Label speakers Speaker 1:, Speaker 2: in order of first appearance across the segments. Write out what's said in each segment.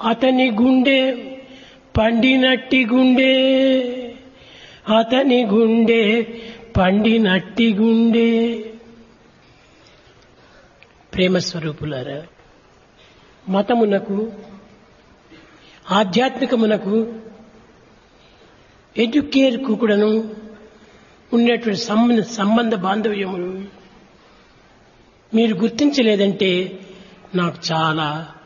Speaker 1: అతని గుండె పండినట్టి గుండె అతని గుండె పండినట్టి గుండె ప్రేమ స్వరూపులారా మతమునకు ఆధ్యాత్మికమునకు ఎడ్యుకేర్కు కూడాను ఉండేటువంటి సంబంధ సంబంధ బాంధవ్యములు మీరు గుర్తించలేదంటే నాకు చాలా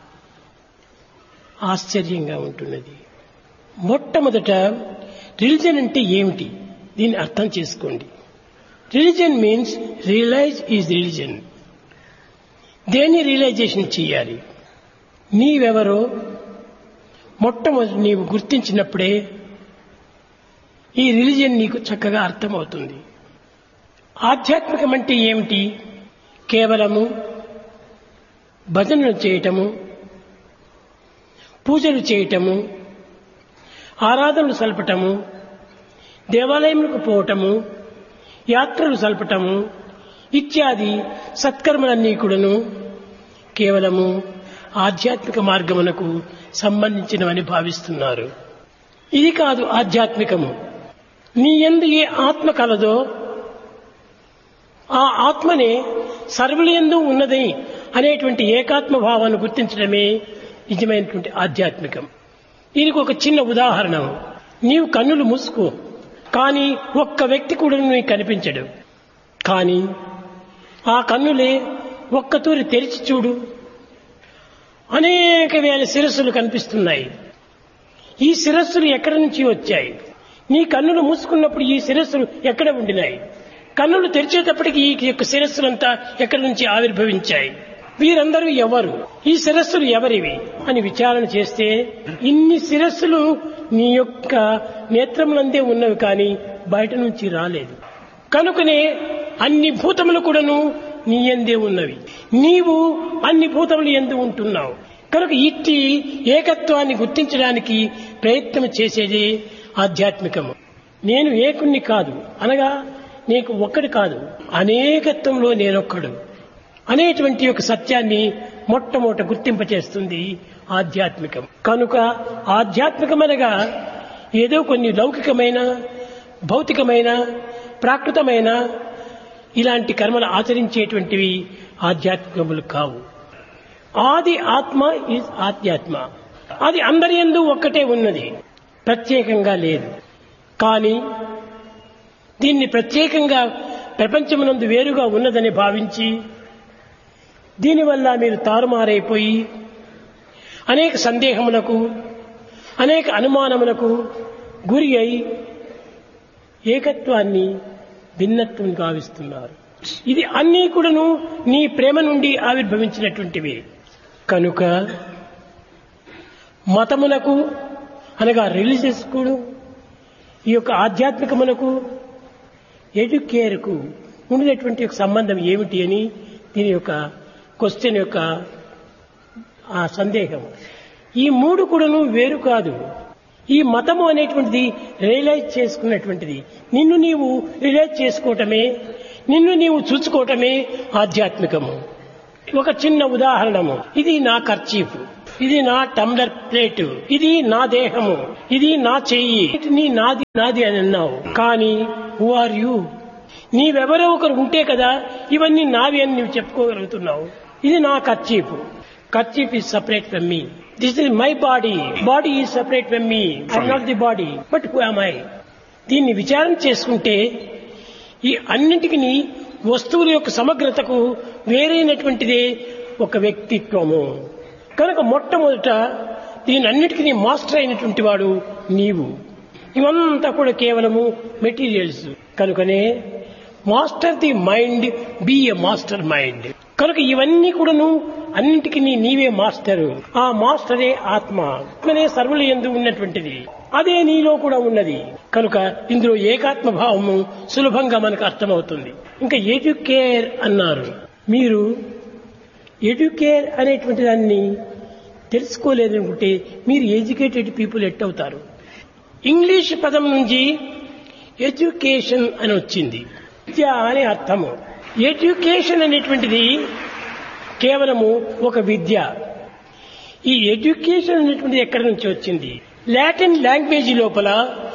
Speaker 1: ఆశ్చర్యంగా ఉంటున్నది మొట్టమొదట రిలిజన్ అంటే ఏమిటి దీన్ని అర్థం చేసుకోండి religion means realize is religion దేన్ని రియలైజేషన్ చేయాలి నీవెవరో మొట్టమొదటి నీవు గుర్తించినప్పుడే ఈ రిలిజన్ నీకు చక్కగా అర్థమవుతుంది ఆధ్యాత్మికం అంటే ఏమిటి కేవలము భజనలు చేయటము పూజలు చేయటము ఆరాధనలు సల్పటము దేవాలయములకు పోవటము యాత్రలు సల్పటము ఇత్యాది సత్కర్మలన్నీ కూడాను కేవలము ఆధ్యాత్మిక మార్గమునకు సంబంధించినవని భావిస్తున్నారు ఇది కాదు ఆధ్యాత్మికము నీ ఎందు ఏ ఆత్మ కలదో ఆ ఆత్మనే సర్వుల ఎందు ఉన్నది అనేటువంటి ఏకాత్మ భావాన్ని గుర్తించడమే నిజమైనటువంటి ఆధ్యాత్మికం దీనికి ఒక చిన్న ఉదాహరణ నీవు కన్నులు మూసుకో కానీ ఒక్క వ్యక్తి కూడా నీకు కనిపించడు కానీ ఆ కన్నులే ఒక్కతూరి తెరిచి చూడు అనేక వేల శిరస్సులు కనిపిస్తున్నాయి ఈ శిరస్సులు ఎక్కడి నుంచి వచ్చాయి నీ కన్నులు మూసుకున్నప్పుడు ఈ శిరస్సులు ఎక్కడ ఉండినాయి కన్నులు తెరిచేటప్పటికి ఈ యొక్క శిరస్సులంతా ఎక్కడి నుంచి ఆవిర్భవించాయి వీరందరూ ఎవరు ఈ శిరస్సులు ఎవరివి అని విచారణ చేస్తే ఇన్ని శిరస్సులు నీ యొక్క నేత్రములందే ఉన్నవి కానీ బయట నుంచి రాలేదు కనుకనే అన్ని భూతములు కూడాను నీ ఎందే ఉన్నవి నీవు అన్ని భూతములు ఎందు ఉంటున్నావు కనుక ఇట్టి ఏకత్వాన్ని గుర్తించడానికి ప్రయత్నం చేసేది ఆధ్యాత్మికము నేను ఏకుణ్ణి కాదు అనగా నీకు ఒక్కడు కాదు అనేకత్వంలో నేనొక్కడు అనేటువంటి ఒక సత్యాన్ని మొట్టమొదట గుర్తింపచేస్తుంది ఆధ్యాత్మికం కనుక ఆధ్యాత్మికమనగా ఏదో కొన్ని లౌకికమైన భౌతికమైన ప్రాకృతమైన ఇలాంటి కర్మలు ఆచరించేటువంటివి ఆధ్యాత్మికములు కావు ఆది ఆత్మ ఈజ్ ఆధ్యాత్మ అది అందరి ఎందు ఒక్కటే ఉన్నది ప్రత్యేకంగా లేదు కానీ దీన్ని ప్రత్యేకంగా ప్రపంచమునందు వేరుగా ఉన్నదని భావించి దీనివల్ల మీరు తారుమారైపోయి అనేక సందేహములకు అనేక అనుమానములకు గురి అయి ఏకత్వాన్ని భిన్నత్వం గావిస్తున్నారు ఇది అన్నీ కూడాను నీ ప్రేమ నుండి ఆవిర్భవించినటువంటివి కనుక మతమునకు అనగా రిలీజియస్ కూడా ఈ యొక్క ఆధ్యాత్మికమునకు ఎడ్యుకేర్కు ఉండినటువంటి యొక్క సంబంధం ఏమిటి అని దీని యొక్క క్వశ్చన్ యొక్క ఆ సందేహం ఈ మూడు కూడాను వేరు కాదు ఈ మతము అనేటువంటిది రియలైజ్ చేసుకున్నటువంటిది నిన్ను నీవు రియలైజ్ చేసుకోవటమే నిన్ను నీవు చూసుకోవటమే ఆధ్యాత్మికము ఒక చిన్న ఉదాహరణము ఇది నా ఖర్చీఫ్ ఇది నా టమ్లర్ ప్లేట్ ఇది నా దేహము ఇది నా చెయ్యి నీ నాది నాది అని అన్నావు కానీ హూ ఆర్ యూ నీవెవరో ఒకరు ఉంటే కదా ఇవన్నీ నావి అని నువ్వు చెప్పుకోగలుగుతున్నావు ఇది నా kerchief kerchief is separate from me this is my body body is separate from me I not the body but who I దీన్ని విచారణ చేసుకుంటే ఈ అన్నింటికి వస్తువుల యొక్క సమగ్రతకు వేరైనటువంటిదే ఒక వ్యక్తిత్వము కనుక మొట్టమొదట దీని అన్నిటికీ మాస్టర్ అయినటువంటి వాడు నీవు ఇవంతా కూడా కేవలము మెటీరియల్స్ కనుకనే master the mind be a master mind కనుక ఇవన్నీ కూడాను అన్నింటికి నీవే మాస్టరు ఆ మాస్టరే ఆత్మ ఆత్మనే సర్వుల ఎందు ఉన్నటువంటిది అదే నీలో కూడా ఉన్నది కనుక ఇందులో ఏకాత్మ భావము సులభంగా మనకు అర్థమవుతుంది ఇంకా ఎడ్యుకేర్ అన్నారు మీరు ఎడ్యుకేర్ అనేటువంటి దాన్ని తెలుసుకోలేదనుకుంటే మీరు ఎడ్యుకేటెడ్ పీపుల్ ఎట్టవుతారు ఇంగ్లీష్ పదం నుంచి ఎడ్యుకేషన్ అని వచ్చింది విద్య అనే అర్థము ఎడ్యుకేషన్ అనేటువంటిది కేవలము ఒక విద్య ఈ ఎడ్యుకేషన్ అనేటువంటిది ఎక్కడి నుంచి వచ్చింది లాటిన్ లాంగ్వేజ్ లోపల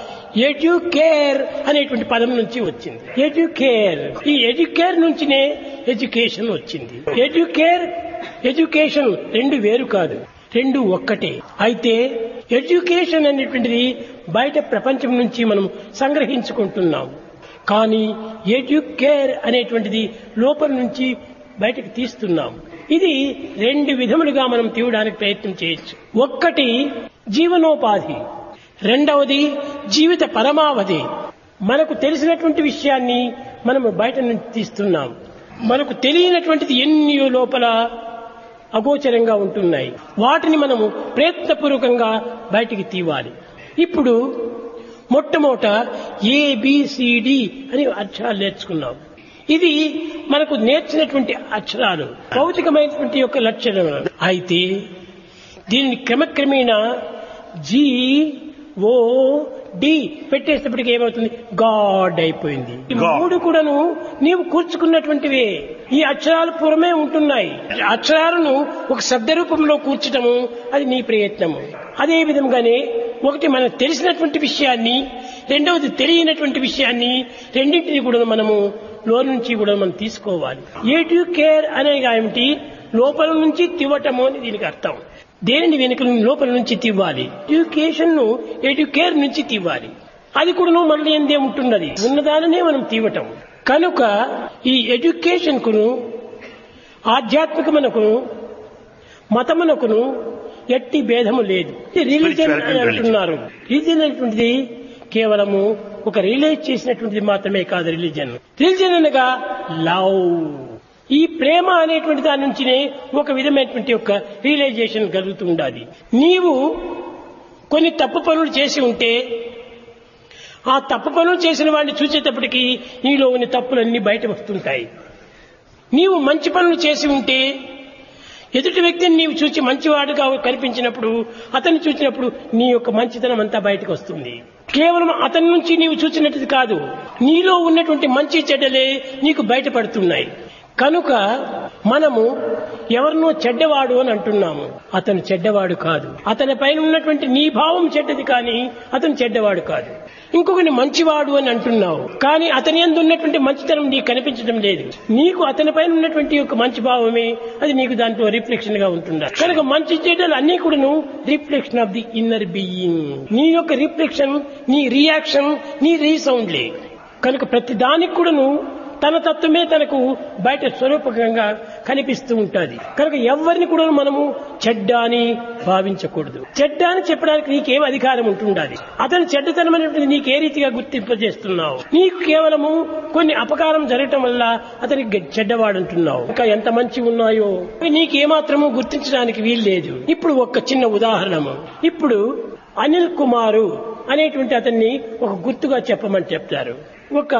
Speaker 1: ఎడ్యుకేర్ అనేటువంటి పదం నుంచి వచ్చింది ఎడ్యుకేర్ ఈ ఎడ్యుకేర్ నుంచినే ఎడ్యుకేషన్ వచ్చింది ఎడ్యుకేర్ ఎడ్యుకేషన్ రెండు వేరు కాదు రెండు ఒక్కటే అయితే ఎడ్యుకేషన్ అనేటువంటిది బయట ప్రపంచం నుంచి మనం సంగ్రహించుకుంటున్నాం కానీ ఎడ్యుకేర్ అనేటువంటిది లోపల నుంచి బయటకు తీస్తున్నాం ఇది రెండు విధములుగా మనం తీయడానికి ప్రయత్నం చేయొచ్చు ఒక్కటి జీవనోపాధి రెండవది జీవిత పరమావధి మనకు తెలిసినటువంటి విషయాన్ని మనము బయట నుంచి తీస్తున్నాం మనకు తెలియనటువంటిది ఎన్ని లోపల అగోచరంగా ఉంటున్నాయి వాటిని మనము ప్రయత్నపూర్వకంగా బయటికి తీవాలి ఇప్పుడు మొట్టమొదట ఏబిసిడి అని అక్షరాలు నేర్చుకున్నాం ఇది మనకు నేర్చినటువంటి అక్షరాలు భౌతికమైనటువంటి యొక్క లక్షణం అయితే దీనిని క్రమక్రమేణా జీ ఓ డి పెట్టేటప్పటికి ఏమవుతుంది గాడ్ అయిపోయింది ఈ
Speaker 2: God.
Speaker 1: మూడు కూడాను నీవు కూర్చుకున్నటువంటివే ఈ అక్షరాలు పురమే ఉంటున్నాయి అక్షరాలను ఒక శబ్ద రూపంలో కూర్చటము అది నీ ప్రయత్నము అదే విధంగానే ఒకటి మనకు తెలిసినటువంటి విషయాన్ని రెండవది తెలియనటువంటి విషయాన్ని రెండింటిని కూడా మనము లోన్ నుంచి కూడా మనం తీసుకోవాలి ఏటు కేర్ అనేది ఏమిటి లోపల నుంచి తివ్వటము అని దీనికి అర్థం దేనిని వెనుక లోపల నుంచి తివ్వాలి ఎడ్యుకేషన్ ను ఎడ్యుకేర్ నుంచి తివ్వాలి అది కూడా మన ఎందే ఉంటున్నది ఉన్నదాననే మనం తీవటం కనుక ఈ ఎడ్యుకేషన్ కును ఆధ్యాత్మికమునకును మతమునకును ఎట్టి భేదము లేదు రిలీజన్ అని అంటున్నారు రిలీజన్ అనేటువంటిది కేవలము ఒక రిలీజ్ చేసినటువంటిది మాత్రమే కాదు రిలీజన్ రిలీజన్ అనగా లవ్ ఈ ప్రేమ అనేటువంటి దాని నుంచినే ఒక విధమైనటువంటి ఒక రియలైజేషన్ కలుగుతూ ఉండాలి నీవు కొన్ని తప్పు పనులు చేసి ఉంటే ఆ తప్పు పనులు చేసిన వాడిని చూసేటప్పటికి నీలో ఉన్న తప్పులన్నీ బయట వస్తుంటాయి నీవు మంచి పనులు చేసి ఉంటే ఎదుటి వ్యక్తిని నీవు చూచి మంచివాడుగా కనిపించినప్పుడు అతన్ని చూసినప్పుడు నీ యొక్క మంచితనం అంతా బయటకు వస్తుంది కేవలం అతని నుంచి నీవు చూసినట్టుది కాదు నీలో ఉన్నటువంటి మంచి చెడ్డలే నీకు బయటపడుతున్నాయి కనుక మనము ఎవరినో చెడ్డవాడు అని అంటున్నాము అతను చెడ్డవాడు కాదు అతని పైన ఉన్నటువంటి నీ భావం చెడ్డది కానీ అతను చెడ్డవాడు కాదు ఇంకొకని మంచివాడు అని అంటున్నావు కానీ అతని ఎందు ఉన్నటువంటి మంచితనం నీకు కనిపించడం లేదు నీకు అతని పైన ఉన్నటువంటి యొక్క మంచి భావమే అది నీకు దాంట్లో రిఫ్లెక్షన్ గా ఉంటుందా కనుక మంచి చెడ్డలు అన్ని కూడాను reflection of the inner being నీ యొక్క రిఫ్లెక్షన్ నీ రియాక్షన్ నీ రీసౌండ్లే కనుక ప్రతి దానికి కూడాను తన తత్వమే తనకు బయట స్వరూపకంగా కనిపిస్తూ ఉంటుంది కనుక ఎవరిని కూడా మనము చెడ్డ అని భావించకూడదు చెడ్డ అని చెప్పడానికి నీకేం అధికారం ఉంటుండాలి అతని చెడ్డతనం అనేటువంటి నీకు ఏ రీతిగా గుర్తింపజేస్తున్నావు నీకు కేవలము కొన్ని అపకారం జరగటం వల్ల అతనికి చెడ్డవాడు అంటున్నావు ఇంకా ఎంత మంచి ఉన్నాయో నీకేమాత్రము గుర్తించడానికి వీలు లేదు ఇప్పుడు ఒక చిన్న ఉదాహరణము ఇప్పుడు అనిల్ కుమారు అనేటువంటి అతన్ని ఒక గుర్తుగా చెప్పమని చెప్తారు ఒక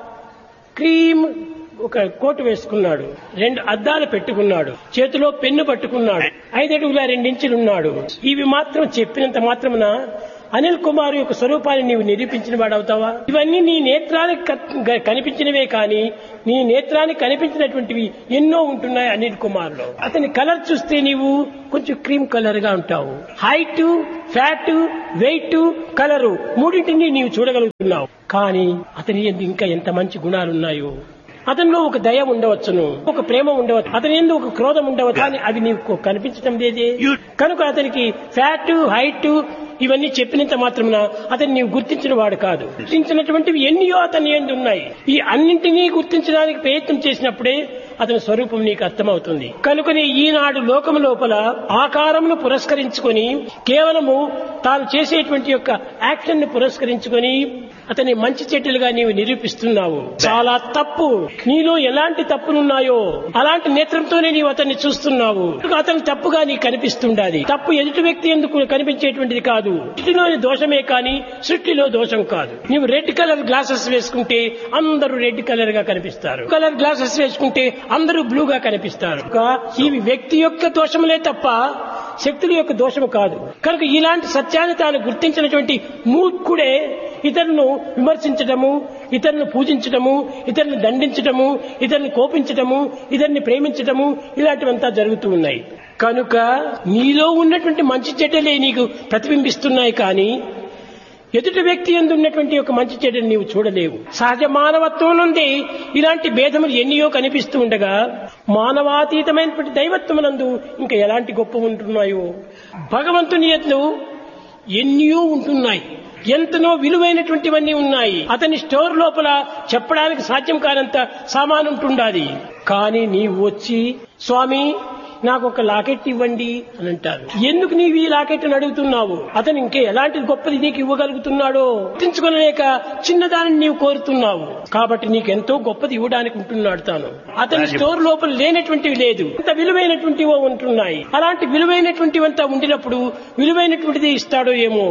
Speaker 1: క్రీమ్ ఒక కోటు వేసుకున్నాడు రెండు అద్దాలు పెట్టుకున్నాడు చేతిలో పెన్ను పట్టుకున్నాడు ఐదడుగుల రెండించులున్నాడు ఇవి మాత్రం చెప్పినంత మాత్రమున అనిల్ కుమార్ యొక్క స్వరూపాన్ని నీవు నిరూపించిన వాడవుతావా ఇవన్నీ నీ నేత్రానికి క- కనిపించినవే కానీ నీ నేత్రానికి కనిపించినటువంటివి ఎన్నో ఉంటున్నాయి అనిల్ కుమార్ లో అతని కలర్ చూస్తే నీవు కొంచెం క్రీమ్ కలర్ గా ఉంటావు హైట్ ఫ్యాట్ వెయిట్ కలరు మూడింటిని నీవు చూడగలుగుతున్నావు కానీ అతని యందు ఇంకా ఎంత మంచి గుణాలు ఉన్నాయో అతనిలో ఒక దయ ఉండవచ్చును ఒక ప్రేమ ఉండవచ్చు అతని ఎందు ఒక క్రోధం ఉండవచ్చు కానీ అవి నీకు కనిపించడం లేదే
Speaker 2: You-
Speaker 1: కనుక అతనికి ఫ్యాట్ హైట్ ఇవన్నీ చెప్పినంత మాత్రమున అతన్ని నీవు గుర్తించిన వాడు కాదు గుర్తించినటువంటివి ఎన్నో అతని ఎందు ఉన్నాయి ఈ అన్నింటినీ గుర్తించడానికి ప్రయత్నం చేసినప్పుడే అతని స్వరూపం నీకు అర్థమవుతుంది కనుకనే ఈనాడు లోకము లోపల ఆకారమును పురస్కరించుకొని కేవలము తాను చేసేటువంటి యొక్క యాక్షన్ ని పురస్కరించుకొని అతని మంచి చెట్టులుగా నీవు నిరూపిస్తున్నావు చాలా తప్పు నీలో ఎలాంటి తప్పులున్నాయో అలాంటి నేత్రంతోనే నీవు అతన్ని చూస్తున్నావు కనుక అతను తప్పుగా నీకు కనిపిస్తుండాలి తప్పు ఎదుటి వ్యక్తి ఎందుకు కనిపించేటువంటిది కాదు సృష్టిలోని దోషమే కానీ సృష్టిలో దోషం కాదు నీవు రెడ్ కలర్ గ్లాసెస్ వేసుకుంటే అందరూ రెడ్ కలర్ గా కనిపిస్తారు కలర్ గ్లాసెస్ వేసుకుంటే అందరూ బ్లూగా కనిపిస్తారు కనుక ఇవి వ్యక్తి యొక్క దోషములే తప్ప శక్తుల యొక్క దోషము కాదు కనుక ఇలాంటి సత్యాన్ని తాను గుర్తించినటువంటి మూర్ఖుడే ఇతరులను విమర్శించడము ఇతరులను పూజించడము ఇతరులను దండించడము ఇతరులను కోపించడము ఇతరుని ప్రేమించడము ఇలాంటివంతా జరుగుతూ ఉన్నాయి కనుక నీలో ఉన్నటువంటి మంచి చెడ్డలే నీకు ప్రతిబింబిస్తున్నాయి కానీ ఎదుటి వ్యక్తి ఎందు ఉన్నటువంటి ఒక మంచి చెడ్డని నీవు చూడలేవు సహజ మానవత్వం నుండి ఇలాంటి భేదములు ఎన్నియో కనిపిస్తూ ఉండగా మానవాతీతమైనటువంటి దైవత్వమునందు ఇంకా ఎలాంటి గొప్ప ఉంటున్నాయో భగవంతుని ఎందు ఎన్నో ఉంటున్నాయి ఎంతనో విలువైనటువంటివన్నీ ఉన్నాయి అతని స్టోర్ లోపల చెప్పడానికి సాధ్యం కానంత సామాను ఉంటుండాలి కానీ నీవు వచ్చి స్వామి నాకు ఒక లాకెట్ ఇవ్వండి అని అంటారు ఎందుకు నీవు ఈ లాకెట్ అడుగుతున్నావు అతను ఇంకే ఎలాంటి గొప్పది నీకు ఇవ్వగలుగుతున్నాడో గుర్తించుకోలేక చిన్నదానిని నీవు కోరుతున్నావు కాబట్టి నీకు ఎంతో గొప్పది ఇవ్వడానికి ఉంటున్నాడు తాను అతని స్టోర్ లోపల లేనటువంటివి లేదు ఇంత విలువైనటువంటివో ఉంటున్నాయి అలాంటి విలువైనటువంటివంతా ఉండినప్పుడు విలువైనటువంటిది ఇస్తాడో ఏమో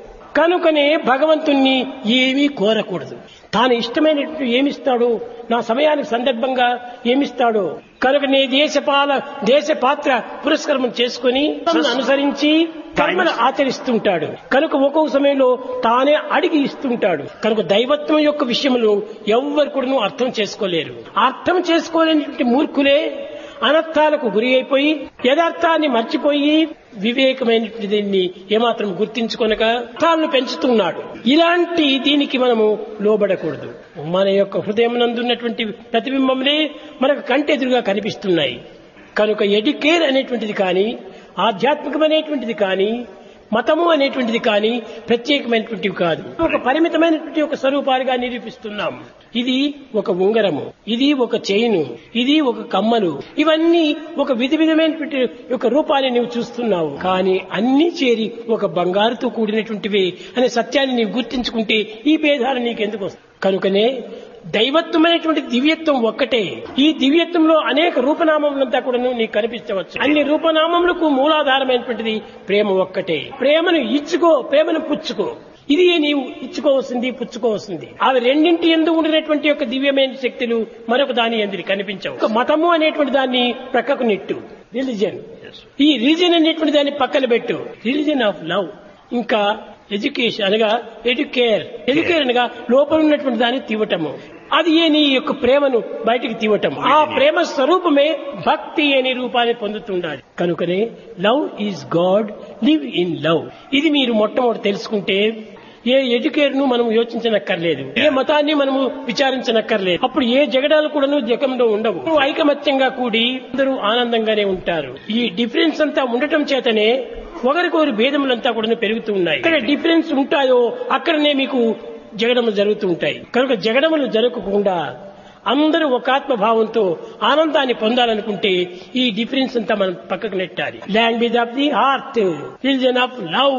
Speaker 1: కనుకనే భగవంతుణ్ణి ఏమీ కోరకూడదు తాను ఇష్టమైనట్టు ఏమిస్తాడో నా సమయానికి సందర్భంగా ఏమిస్తాడో కనుక నే దేశపాల దేశ పాత్ర పురస్కరమం చేసుకుని అనుసరించి కర్మను ఆచరిస్తుంటాడు కనుక ఒక్కొక్క సమయంలో తానే అడిగి ఇస్తుంటాడు కనుక దైవత్వం యొక్క విషయంలో ఎవ్వరు కూడా అర్థం చేసుకోలేరు అర్థం చేసుకోలేనటువంటి మూర్ఖులే అనర్థాలకు గురి అయిపోయి యథార్థాన్ని మర్చిపోయి వివేకమైనటువంటి దీన్ని ఏమాత్రం గుర్తించుకొనక అర్థాలను పెంచుతున్నాడు ఇలాంటి దీనికి మనము లోబడకూడదు మన యొక్క హృదయం నందున్నటువంటి ప్రతిబింబములే మనకు కంటెదురుగా కనిపిస్తున్నాయి కనుక ఎడ్యుకేర్ అనేటువంటిది కానీ ఆధ్యాత్మికమైనటువంటిది కానీ మతము అనేటువంటిది కానీ ప్రత్యేకమైనటువంటివి కాదు ఒక పరిమితమైనటువంటి ఒక స్వరూపాలుగా నిరూపిస్తున్నాం ఇది ఒక ఉంగరము ఇది ఒక చైను ఇది ఒక కమ్మలు ఇవన్నీ ఒక విధి విధమైనటువంటి ఒక రూపాన్ని నీవు చూస్తున్నావు కానీ అన్ని చేరి ఒక బంగారుతో కూడినటువంటివే అనే సత్యాన్ని నీవు గుర్తించుకుంటే ఈ భేదాలు నీకెందుకు వస్తాయి కనుకనే దైవత్వమైనటువంటి దివ్యత్వం ఒక్కటే ఈ దివ్యత్వంలో అనేక రూపనామములంతా కూడా నీకు కనిపించవచ్చు అన్ని రూపనామములకు మూలాధారమైనటువంటిది ప్రేమ ఒక్కటే ప్రేమను ఇచ్చుకో ప్రేమను పుచ్చుకో ఇది నీవు ఇచ్చుకోవాల్సింది పుచ్చుకోవాల్సింది అవి రెండింటి ఎందు ఉండినటువంటి యొక్క దివ్యమైన శక్తులు మరొక దాని ఎందుకు కనిపించవు ఒక మతము అనేటువంటి దాన్ని ప్రక్కకు నెట్టు రిలిజన్ ఈ రిలిజన్ అనేటువంటి దాన్ని పక్కన పెట్టు రిలిజన్ ఆఫ్ లవ్ ఇంకా ఎడ్యుకేషన్ అనగా ఎడ్యుకేర్ ఎడ్యుకేర్ అనగా లోపల ఉన్నటువంటి దాన్ని తీవటము అది ఏ నీ యొక్క ప్రేమను బయటికి తీవటం ఆ ప్రేమ స్వరూపమే భక్తి అనే రూపాన్ని పొందుతుండాలి కనుకనే love is God live in love ఇది మీరు మొట్టమొదటి తెలుసుకుంటే ఏ ఎడ్యుకేర్ ను మనం యోచించనక్కర్లేదు ఏ మతాన్ని మనము విచారించనక్కర్లేదు అప్పుడు ఏ జగడాలు కూడాను జగంలో ఉండవు ఐకమత్యంగా కూడి అందరూ ఆనందంగానే ఉంటారు ఈ డిఫరెన్స్ అంతా ఉండటం చేతనే ఒకరికొకరి భేదములంతా కూడా పెరుగుతూ ఉన్నాయి ఇక్కడ డిఫరెన్స్ ఉంటాయో అక్కడనే మీకు జగడములు జరుగుతూ ఉంటాయి కనుక జగడములు జరగకుండా అందరూ ఒక ఆత్మభావంతో ఆనందాన్ని పొందాలనుకుంటే ఈ డిఫరెన్స్ అంతా మనం పక్కకు నెట్టాలి language of the heart religion of love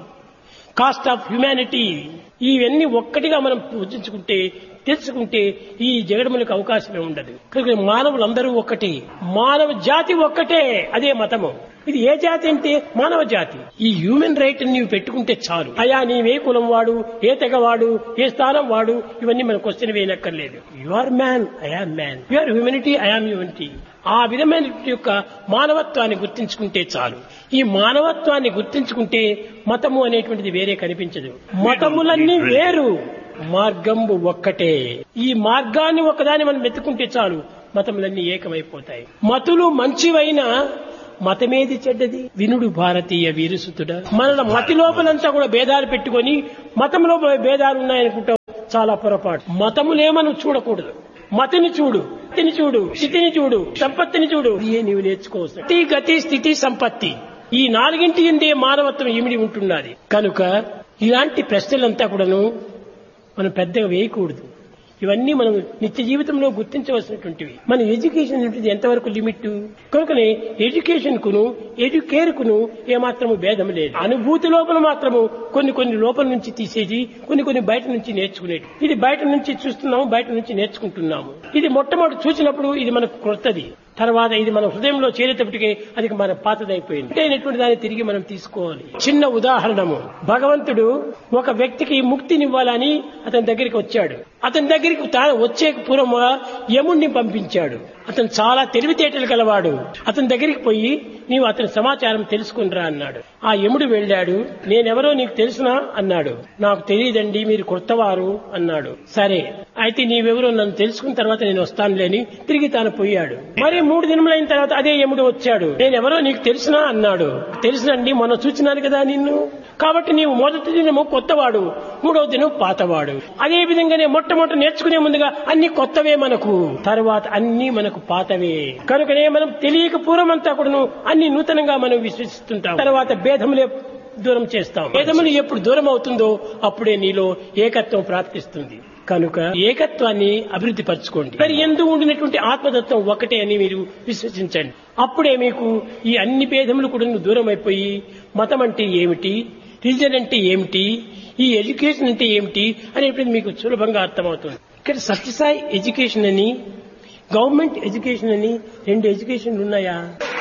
Speaker 1: caste of humanity ఇవన్నీ ఒక్కటిగా మనం పూజించుకుంటే తెలుసుకుంటే ఈ జగడములకు అవకాశమే ఉండదు కనుక మానవులందరూ ఒక్కటే మానవ జాతి ఒక్కటే అదే మతము ఇది ఏ జాతి అంటే మానవ జాతి ఈ హ్యూమన్ రైట్ నీవు పెట్టుకుంటే చాలు అయా నీవే కులం వాడు ఏ తెగవాడు ఏ స్థానం వాడు ఇవన్నీ మన క్వశ్చన్ వేయనక్కర్లేదు you are man I am man you are humanity I am humanity ఆ విధమైన యొక్క మానవత్వాన్ని గుర్తించుకుంటే చాలు ఈ మానవత్వాన్ని గుర్తించుకుంటే మతము అనేటువంటిది వేరే కనిపించదు మతములన్నీ వేరు మార్గంబు ఒక్కటే ఈ మార్గాన్ని ఒకదాన్ని మనం వెతుకుంటే చాలు మతములన్నీ ఏకమైపోతాయి మతులు మంచివైనా మతమేది చెడ్డది వినుడు భారతీయ వీరుసుతుడ మన మతి లోపలంతా కూడా భేదాలు పెట్టుకొని మతం లోపల భేదాలు ఉన్నాయనుకుంటాం చాలా పొరపాటు మతములేమను చూడకూడదు మతిని చూడు స్థితిని చూడు స్థితిని చూడు సంపత్తిని చూడు ఏ నీవు నేర్చుకోవచ్చు స్థితి గతి స్థితి సంపత్తి ఈ నాలుగింటి ఎందే మానవత్వం ఇమిడి ఉంటున్నది కనుక ఇలాంటి ప్రశ్నలంతా కూడాను మనం పెద్దగా వేయకూడదు ఇవన్నీ మనం నిత్య జీవితంలో గుర్తించవలసినటువంటివి మన ఎడ్యుకేషన్ అనేది ఎంతవరకు లిమిట్ కనుకనే ఎడ్యుకేషన్ కును ఎడ్యుకేర్ కును ఏమాత్రము భేదం లేదు అనుభూతి లోపల మాత్రము కొన్ని కొన్ని లోపల నుంచి తీసేది కొన్ని కొన్ని బయట నుంచి నేర్చుకునేది ఇది బయట నుంచి చూస్తున్నాము బయట నుంచి నేర్చుకుంటున్నాము ఇది మొట్టమొదటి చూసినప్పుడు ఇది మనకు కొత్తది తర్వాత ఇది మన హృదయంలో చేరేటప్పటికే అది మన పాతదైపోయింది అయినటువంటి దాన్ని తిరిగి మనం తీసుకోవాలి చిన్న ఉదాహరణము భగవంతుడు ఒక వ్యక్తికి ముక్తినివ్వాలని అతని దగ్గరికి వచ్చాడు అతని దగ్గరికి తాను వచ్చే పూర్వముగా యముణ్ణి పంపించాడు అతను చాలా తెలివితేటలు గలవాడు అతని దగ్గరికి పోయి నీవు అతని సమాచారం తెలుసుకునిరా అన్నాడు ఆ యముడు వెళ్ళాడు నేనెవరో నీకు తెలుసునా అన్నాడు నాకు తెలియదండి మీరు కొత్తవారు అన్నాడు సరే అయితే నీవెవరో నన్ను తెలుసుకున్న తర్వాత నేను వస్తానులేని తిరిగి తాను పోయాడు మరి మూడు దినములైన తర్వాత అదే యముడు వచ్చాడు నేనెవరో నీకు తెలుసునా అన్నాడు తెలుసునండి మొన్న చూచినాను కదా నిన్ను కాబట్టి నీవు మొదటి దినము కొత్తవాడు మూడవ దినం పాతవాడు అదే విధంగానే మొట్టమొదటి నేర్చుకునే ముందుగా అన్ని కొత్తవే మనకు తర్వాత అన్ని మనకు పాతవే కనుకనే మనం తెలియక పూర్వమంతా కూడాను అన్ని నూతనంగా మనం విశ్వసిస్తుంటాం తర్వాత భేదములే దూరం చేస్తాం భేదములు ఎప్పుడు దూరం అవుతుందో అప్పుడే నీలో ఏకత్వం ప్రాప్తిస్తుంది కనుక ఏకత్వాన్ని అభివృద్ధి పరచుకోండి మరి ఎందు ఉండినటువంటి ఆత్మతత్వం ఒకటే అని మీరు విశ్వసించండి అప్పుడే మీకు ఈ అన్ని భేదములు కూడా దూరం అయిపోయి మతం అంటే ఏమిటి రిలీజన్ అంటే ఏమిటి ఈ ఎడ్యుకేషన్ అంటే ఏమిటి అనేటువంటి మీకు సులభంగా అర్థమవుతుంది ఇక్కడ సత్యసాయి ఎడ్యుకేషన్ అని గవర్నమెంట్ ఎడ్యుకేషన్ అని రెండు ఎడ్యుకేషన్లు ఉన్నాయా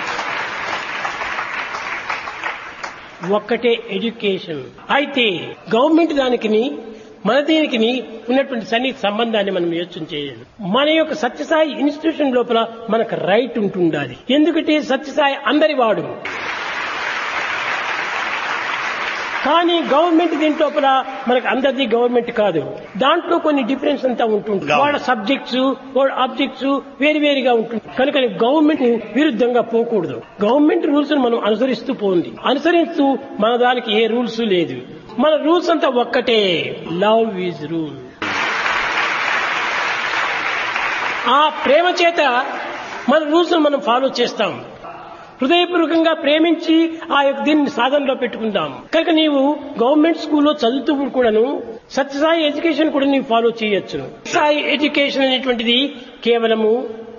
Speaker 1: ఒక్కటే ఎడ్యుకేషన్ అయితే గవర్నమెంట్ దానికిని మన దీనికి ఉన్నటువంటి సన్నిహిత సంబంధాన్ని మనం యోచన చేయాలి మన యొక్క సత్యసాయి ఇన్స్టిట్యూషన్ లోపల మనకు రైట్ ఉంటుండాలి ఎందుకంటే సత్యసాయి అందరి వాడు కానీ గవర్నమెంట్ దీంట్ లోపల మనకు అందరిది గవర్నమెంట్ కాదు దాంట్లో కొన్ని డిఫరెన్స్ అంతా ఉంటుంది వాళ్ళ సబ్జెక్ట్స్ వాళ్ళ ఆబ్జెక్ట్స్ వేరు వేరుగా ఉంటుంది కనుక గవర్నమెంట్ విరుద్ధంగా పోకూడదు గవర్నమెంట్ రూల్స్ మనం అనుసరిస్తూ పోండి అనుసరిస్తూ మన దానికి ఏ రూల్స్ లేదు మన రూల్స్ అంతా ఒక్కటే లవ్ ఈజ్ రూల్ ఆ ప్రేమ చేత మన రూల్స్ మనం ఫాలో చేస్తాం హృదయపూర్వకంగా ప్రేమించి ఆ యొక్క దీన్ని సాధనలో పెట్టుకుందాం కనుక నీవు గవర్నమెంట్ స్కూల్లో చదువుతూ కూడాను సత్యసాయి ఎడ్యుకేషన్ కూడా నీవు ఫాలో చేయొచ్చు సాయి ఎడ్యుకేషన్ అనేటువంటిది కేవలము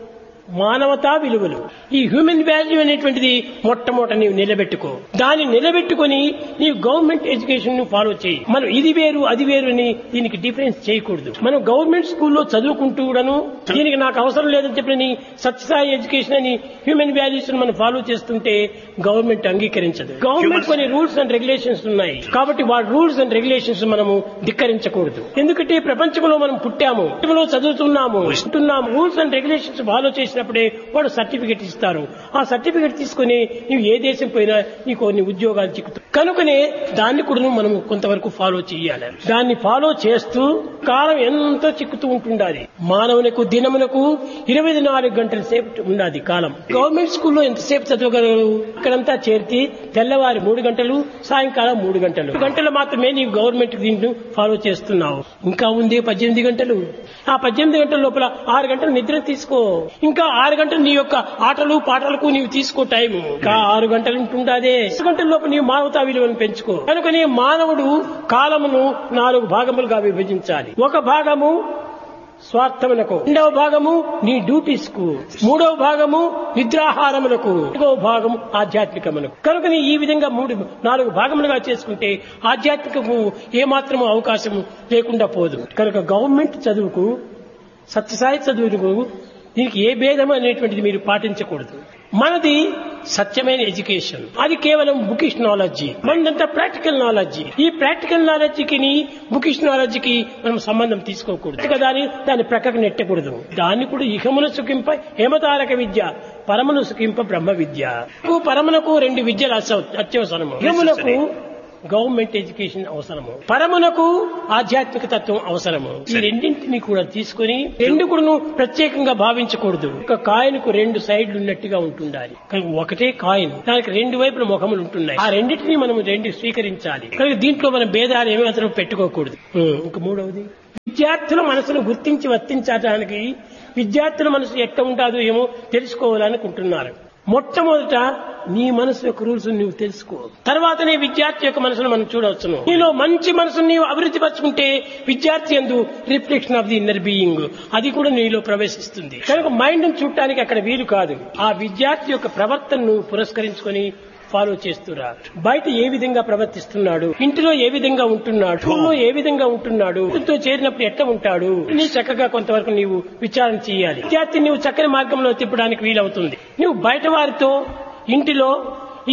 Speaker 1: మానవతా విలువలు ఈ హ్యూమన్ వాల్యూ అనేటువంటిది మొట్టమొదట నీవు నిలబెట్టుకో దాన్ని నిలబెట్టుకొని నీవు గవర్నమెంట్ ఎడ్యుకేషన్ ను ఫాలో చేయి మనం ఇది వేరు అది వేరు అని దీనికి డిఫరెన్స్ చేయకూడదు మనం గవర్నమెంట్ స్కూల్లో చదువుకుంటూ కూడాను దీనికి నాకు అవసరం లేదని చెప్పని సత్యసాయి ఎడ్యుకేషన్ అని హ్యూమన్ వాల్యూస్ మనం ఫాలో చేస్తుంటే గవర్నమెంట్ అంగీకరించదు గవర్నమెంట్ కొన్ని రూల్స్ అండ్ రెగ్యులేషన్స్ ఉన్నాయి కాబట్టి వాటి రూల్స్ అండ్ రెగ్యులేషన్స్ మనము ధిక్కరించకూడదు ఎందుకంటే ప్రపంచంలో మనం పుట్టాము ప్రపంచంలో చదువుతున్నాము ఉంటున్నాము రూల్స్ అండ్ రెగ్యులేషన్స్ ఫాలో చేసినప్పుడే వాడు సర్టిఫికెట్ ఇస్తారు ఆ సర్టిఫికెట్ తీసుకుని నీవు ఏ దేశం పోయినా నీకు కొన్ని ఉద్యోగాలు చిక్కుతాయి కనుకనే దాన్ని కూడా మనం కొంతవరకు ఫాలో చేయాలి దాన్ని ఫాలో చేస్తూ కాలం ఎంతో చిక్కుతూ ఉంటుండాలి మానవునికి దినమునకు ఇరవై నాలుగు గంటల సేపు ఉన్నది కాలం గవర్నమెంట్ స్కూల్లో ఎంతసేపు చదవగలరు ఇక్కడంతా చేర్చి తెల్లవారి మూడు గంటలు సాయంకాలం మూడు గంటలు మూడు గంటలు మాత్రమే నీవు గవర్నమెంట్ దీంట్లో ఫాలో చేస్తున్నావు ఇంకా ఉంది పద్దెనిమిది గంటలు ఆ పద్దెనిమిది గంటల లోపల ఆరు గంటలు నిద్ర తీసుకో ఇంకా ఆరు గంటలు నీ యొక్క ఆటలు పాటలకు నీవు తీసుకో టైం ఇంకా ఆరు గంటలు ఉంటుండాదే ఆరు గంటల లోపు నీవు మానవతా విలువను పెంచుకో కనుకనే మానవుడు కాలమును నాలుగు భాగములుగా విభజించాలి ఒక భాగము స్వార్థములకు రెండవ భాగము నీ డ్యూటీస్ కు మూడవ భాగము నిద్రాహారములకు నాలుగవ భాగము ఆధ్యాత్మికములకు కనుక ఈ విధంగా మూడు నాలుగు భాగములుగా చేసుకుంటే ఆధ్యాత్మికము ఏమాత్రము అవకాశం లేకుండా పోదు కనుక గవర్నమెంట్ చదువుకు సత్యసాయి చదువుకు దీనికి ఏ భేదం అనేటువంటిది మీరు పాటించకూడదు మనది సత్యమైన ఎడ్యుకేషన్ అది కేవలం బుకిష్ నాలెడ్జి మనదంతా ప్రాక్టికల్ నాలెడ్జి ఈ ప్రాక్టికల్ నాలెడ్జికి బుకిష్ నాలెడ్జికి మనం సంబంధం తీసుకోకూడదు దాని దాన్ని ప్రక్కకు నెట్టకూడదు దాన్ని కూడా ఇహమును సుఖింప హేమతారక విద్య పరమును సుఖింప బ్రహ్మ విద్య పరమునకు రెండు విద్యలు అత్యవసరము ఇహమునకు గవర్నమెంట్ ఎడ్యుకేషన్ అవసరము పరమునకు ఆధ్యాత్మిక తత్వం అవసరము ఈ రెండింటిని కూడా తీసుకుని రెండు కూడా ప్రత్యేకంగా భావించకూడదు ఒక కాయిన్ కు రెండు సైడ్లు ఉన్నట్టుగా ఉంటుండాలి కనుక ఒకటే కాయిన్ దానికి రెండు వైపుల ముఖములు ఉంటున్నాయి ఆ రెండింటిని మనం రెండు స్వీకరించాలి కనుక దీంట్లో మనం భేదాలు ఏమీ అసలు పెట్టుకోకూడదు ఇంకా మూడవది విద్యార్థుల మనసును గుర్తించి వర్తించడానికి విద్యార్థుల మనసు ఎట్ట ఉంటుందో ఏమో తెలుసుకోవాలనుకుంటున్నారు మొట్టమొదట నీ మనసు యొక్క రూల్స్ నువ్వు తెలుసుకో తర్వాతనే విద్యార్థి యొక్క మనసును మనం చూడవచ్చును నీలో మంచి మనసును నీవు అభివృద్ధి పరచుకుంటే విద్యార్థి ఎందు reflection of the inner being అది కూడా నీలో ప్రవేశిస్తుంది కనుక మైండ్ చూడటానికి అక్కడ వీలు కాదు ఆ విద్యార్థి యొక్క ప్రవర్తనను పురస్కరించుకొని ఫాలో చేస్తురా బయట ఏ విధంగా ప్రవర్తిస్తున్నాడు ఇంటిలో ఏ విధంగా ఉంటున్నాడు స్కూల్లో ఏ విధంగా ఉంటున్నాడు ఇంటితో చేరినప్పుడు ఎట్లా ఉంటాడు నీ చక్కగా కొంతవరకు నీవు విచారణ చేయాలి విద్యార్థి నీవు చక్కని మార్గంలో తిప్పడానికి వీలవుతుంది నువ్వు బయట వారితో ఇంటిలో ఈ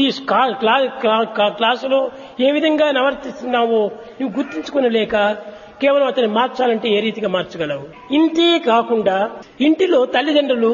Speaker 1: క్లాసులో ఏ విధంగా నవర్తిస్తున్నావో నువ్వు గుర్తించుకునలేక కేవలం అతన్ని మార్చాలంటే ఏ రీతిగా మార్చగలవు ఇంతే కాకుండా ఇంటిలో తల్లిదండ్రులు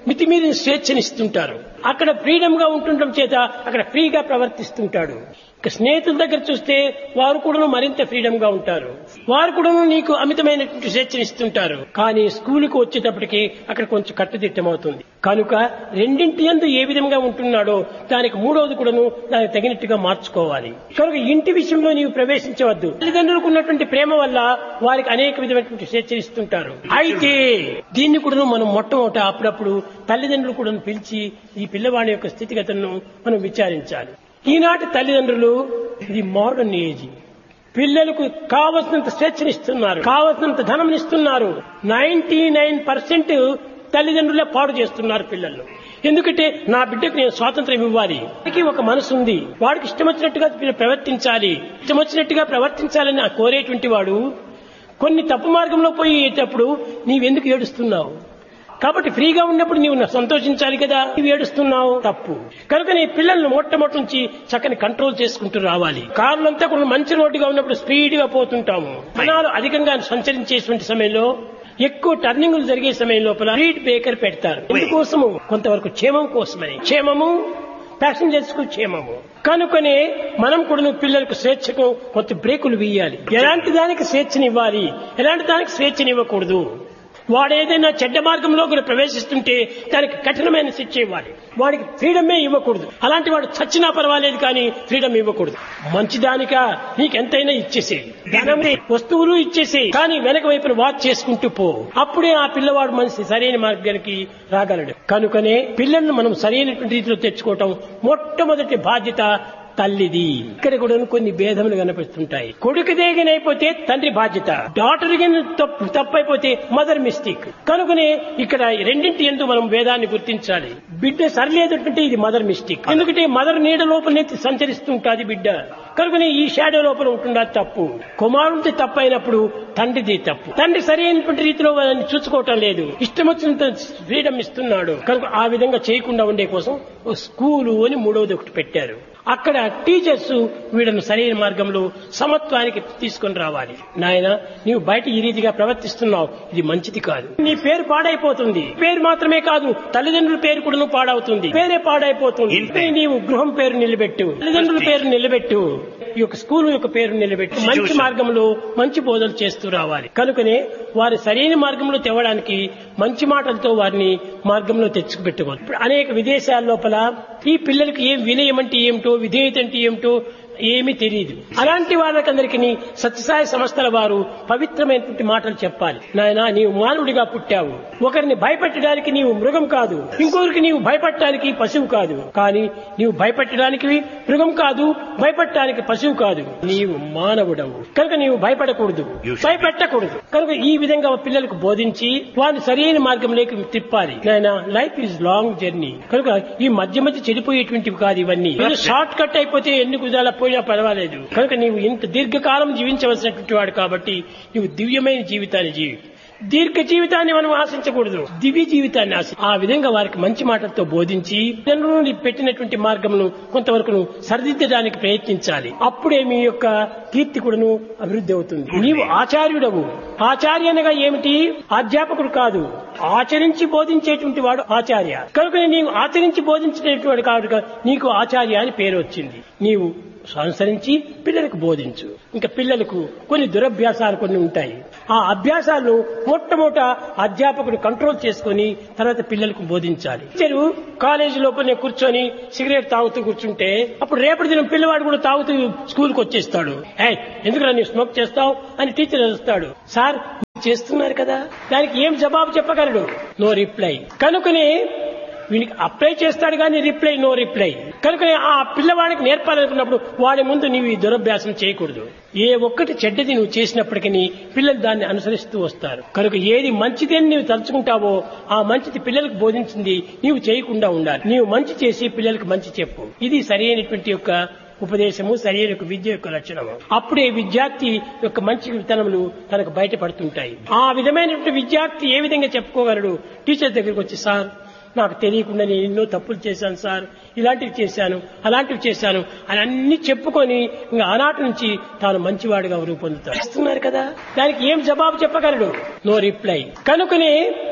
Speaker 1: మితిమీరిన స్వేచ్ఛనిస్తుంటారు అక్కడ ఫ్రీడమ్ గా ఉంటుండడం చేత అక్కడ ఫ్రీగా ప్రవర్తిస్తుంటాడు ఇక స్నేహితుల దగ్గర చూస్తే వారు కూడా మరింత ఫ్రీడమ్ గా ఉంటారు వారు కూడా నీకు అమితమైనటువంటి స్వేచ్ఛనిస్తుంటారు కానీ స్కూలుకు వచ్చేటప్పటికి అక్కడ కొంచెం కట్టుదిట్టమవుతుంది కనుక రెండింటి యందు ఏ విధంగా ఉంటున్నాడో దానికి మూడవది కూడాను దానికి తగినట్టుగా మార్చుకోవాలి కనుక ఇంటి విషయంలో నీవు ప్రవేశించవద్దు తల్లిదండ్రులకు ఉన్నటువంటి ప్రేమ వల్ల వారికి అనేక విధమైనటువంటి స్వేచ్ఛనిస్తుంటారు అయితే దీన్ని కూడా మనం మొట్టమొదట అప్పుడప్పుడు తల్లిదండ్రులు కూడా పిలిచి ఈ పిల్లవాడి యొక్క స్థితిగతులను మనం విచారించాలి ఈనాటి తల్లిదండ్రులు ఇది మోడర్న్ ఏజ్ పిల్లలకు కావలసినంత స్వేచ్ఛనిస్తున్నారు కావలసినంత ధనంనిస్తున్నారు నైన్టీ నైన్ పర్సెంట్ తల్లిదండ్రులే పాడు చేస్తున్నారు పిల్లలు ఎందుకంటే నా బిడ్డకు నేను స్వాతంత్రం ఇవ్వాలి వాడికి ఒక మనసు ఉంది వాడికి ఇష్టం వచ్చినట్టుగా ప్రవర్తించాలి ఇష్టం వచ్చినట్టుగా ప్రవర్తించాలని ఆ కోరేటువంటి వాడు కొన్ని తప్పు మార్గంలో పోయేటప్పుడు నీవెందుకు ఏడుస్తున్నావు కాబట్టి ఫ్రీగా ఉన్నప్పుడు నీవు సంతోషించాలి కదా నీవు ఏడుస్తున్నావు తప్పు కనుక నీ పిల్లల్ని మొట్టమొదటి నుంచి చక్కని కంట్రోల్ చేసుకుంటూ రావాలి కార్లంతా కూడా మంచి రోడ్డుగా ఉన్నప్పుడు స్పీడ్ గా పోతుంటాము జనాలు అధికంగా సంచరించేటువంటి సమయంలో ఎక్కువ టర్నింగ్లు జరిగే సమయం లోపల స్పీడ్ బ్రేకర్ పెడతారు ఎందుకోసము కొంతవరకు క్షేమం కోసమని క్షేమము ప్యాసింజర్స్ కు క్షేమము కనుకనే మనం కూడా పిల్లలకు స్వేచ్ఛకు కొంత బ్రేకులు వేయాలి ఎలాంటి దానికి స్వేచ్ఛనివ్వాలి ఎలాంటి దానికి స్వేచ్ఛనివ్వకూడదు వాడు ఏదైనా చెడ్డ మార్గంలో కూడా ప్రవేశిస్తుంటే దానికి కఠినమైన శిక్ష ఇవ్వాలి వాడికి ఫ్రీడమే ఇవ్వకూడదు అలాంటి వాడు చచ్చినా పర్వాలేదు కానీ ఫ్రీడమ్ ఇవ్వకూడదు మంచిదానిక నీకెంతైనా ఇచ్చేసేయి ధనం వస్తువులు ఇచ్చేసేయి కానీ వెనక వైపున వాచ్ చేసుకుంటూ పో అప్పుడే ఆ పిల్లవాడు మనిషి సరైన మార్గానికి రాగలడు కనుకనే పిల్లలను మనం సరైనటువంటి రీతిలో తెచ్చుకోవటం మొట్టమొదటి బాధ్యత తల్లిది ఇక్కడ కూడా కొన్ని భేదములు కనిపిస్తుంటాయి కొడుకు దేగనైపోతే తండ్రి బాధ్యత డాటర్ తప్పు తప్పైపోతే మదర్ మిస్టేక్ కనుకనే ఇక్కడ రెండింటి ఎందు మనం భేదాన్ని గుర్తించాలి బిడ్డ సరిలేదంటే ఇది మదర్ మిస్టేక్ ఎందుకంటే మదర్ నీడ లోపలనే సంచరిస్తుంటాది బిడ్డ కనుకనే ఈ షాడో లోపల ఉంటుందా తప్పు కుమారుడి తప్పు అయినప్పుడు తండ్రిది తప్పు తండ్రి సరైనటువంటి రీతిలో వాళ్ళని చూసుకోవటం లేదు ఇష్టం వచ్చినంత ఫ్రీడమ్ ఇస్తున్నాడు కనుక ఆ విధంగా చేయకుండా ఉండే కోసం స్కూలు అని మూడవది ఒకటి పెట్టారు అక్కడ టీచర్స్ వీళ్ళను సరైన మార్గంలో సమత్వానికి తీసుకొని రావాలి నాయన నీవు బయట ఈ రీతిగా ప్రవర్తిస్తున్నావు ఇది మంచిది కాదు నీ పేరు పాడైపోతుంది పేరు మాత్రమే కాదు తల్లిదండ్రుల పేరు కూడా నువ్వు పాడవుతుంది పేరే పాడైపోతుంది నీవు గృహం పేరు నిలబెట్టు తల్లిదండ్రుల పేరు నిలబెట్టు ఈ యొక్క స్కూల్ యొక్క పేరు నిలబెట్టు మంచి మార్గంలో మంచి బోధనలు చేస్తూ రావాలి కనుకనే వారి సరైన మార్గంలో తేవడానికి మంచి మాటలతో వారిని మార్గంలో తెచ్చుకుపెట్టుకోవాలి ఇప్పుడు అనేక విదేశాల లోపల ఈ పిల్లలకి ఏం వినయం అంటే ఏమిటో విధేయత అంటే ఏమిటో ఏమీ తెలియదు అలాంటి వాళ్ళకందరికి సత్యసాయి సంస్థల వారు పవిత్రమైనటువంటి మాటలు చెప్పాలి నాయన నీవు మానవుడిగా పుట్టావు ఒకరిని భయపెట్టడానికి నీవు మృగం కాదు ఇంకొకరికి నీవు భయపడటానికి పశువు కాదు కానీ నీవు భయపెట్టడానికి మృగం కాదు భయపడటానికి పశువు కాదు నీవు మానవుడవు కనుక నీవు భయపడకూడదు భయపెట్టకూడదు కనుక ఈ విధంగా పిల్లలకు బోధించి వారిని సరైన మార్గంలోకి తిప్పాలి నాయన లైఫ్ ఈజ్ లాంగ్ జర్నీ కనుక ఈ మధ్య మధ్య చెడిపోయేటువంటివి కాదు ఇవన్నీ షార్ట్ కట్ అయిపోతే ఎన్ని కుదాల పోయినా పర్వాలేదు కనుక నీవు ఇంత దీర్ఘకాలం జీవించవలసినటువంటి వాడు కాబట్టి నీవు దివ్యమైన జీవితాన్ని జీవి దీర్ఘ జీవితాన్ని మనం ఆశించకూడదు దివ్య జీవితాన్ని ఆశ ఆ విధంగా వారికి మంచి మాటలతో బోధించి జనులు పెట్టినటువంటి మార్గమును కొంతవరకు సరిదిద్దడానికి ప్రయత్నించాలి అప్పుడే మీ యొక్క కీర్తి కూడాను అభివృద్ధి అవుతుంది నీవు ఆచార్యుడవు ఆచార్య అనగా ఏమిటి అధ్యాపకుడు కాదు ఆచరించి బోధించేటువంటి వాడు ఆచార్య కనుక నీవు ఆచరించి బోధించేటువంటి వాడు కాదు నీకు ఆచార్య అని పేరు వచ్చింది నీవు అనుసరించి పిల్లలకు బోధించు ఇంకా పిల్లలకు కొన్ని దురభ్యాసాలు కొన్ని ఉంటాయి ఆ అభ్యాసాలను మొట్టమొదట అధ్యాపకుడు కంట్రోల్ చేసుకుని తర్వాత పిల్లలకు బోధించాలి టీచరు కాలేజీ లోపలనే కూర్చొని సిగరెట్ తాగుతూ కూర్చుంటే అప్పుడు రేపటి దినం పిల్లవాడు కూడా తాగుతూ స్కూల్కి వచ్చేస్తాడు ఏ ఎందుకు నీవు స్మోక్ చేస్తావు అని టీచర్ వస్తాడు సార్ చేస్తున్నారు కదా దానికి ఏం జవాబు చెప్పగలడు నో రిప్లై కనుకనే వీనికి అప్లై చేస్తాడు కానీ రిప్లై నో రిప్లై కనుక ఆ పిల్లవాడికి నేర్పాలనుకున్నప్పుడు వాడి ముందు నీవు ఈ దురభ్యాసం చేయకూడదు ఏ ఒక్కటి చెడ్డది నువ్వు చేసినప్పటికీ పిల్లలు దాన్ని అనుసరిస్తూ వస్తారు కనుక ఏది మంచిది అని నీవు తలుచుకుంటావో ఆ మంచిది పిల్లలకు బోధించింది నీవు చేయకుండా ఉండాలి నీవు మంచి చేసి పిల్లలకు మంచి చెప్పు ఇది సరైనటువంటి యొక్క ఉపదేశము సరైన విద్య యొక్క లక్షణము అప్పుడే విద్యార్థి యొక్క మంచి విత్తనములు తనకు బయటపడుతుంటాయి ఆ విధమైనటువంటి విద్యార్థి ఏ విధంగా చెప్పుకోగలడు టీచర్ దగ్గరికి వచ్చి సార్ నాకు తెలియకుండా నేను ఎన్నో తప్పులు చేశాను సార్ ఇలాంటివి చేశాను అలాంటివి చేశాను అని అన్ని చెప్పుకొని ఇంకా ఆనాటి నుంచి తాను మంచివాడిగా రూపొందుతాడు చేస్తున్నారు కదా దానికి ఏం జవాబు చెప్పగలడు నో రిప్లై కనుకనే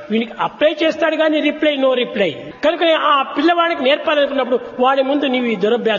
Speaker 1: వీనికి అప్లై చేస్తాడు కానీ రిప్లై నో రిప్లై కనుక ఆ పిల్లవాడికి నేర్పాలనుకున్నప్పుడు వాడి ముందు నీవు ఈ దురభ్యాసం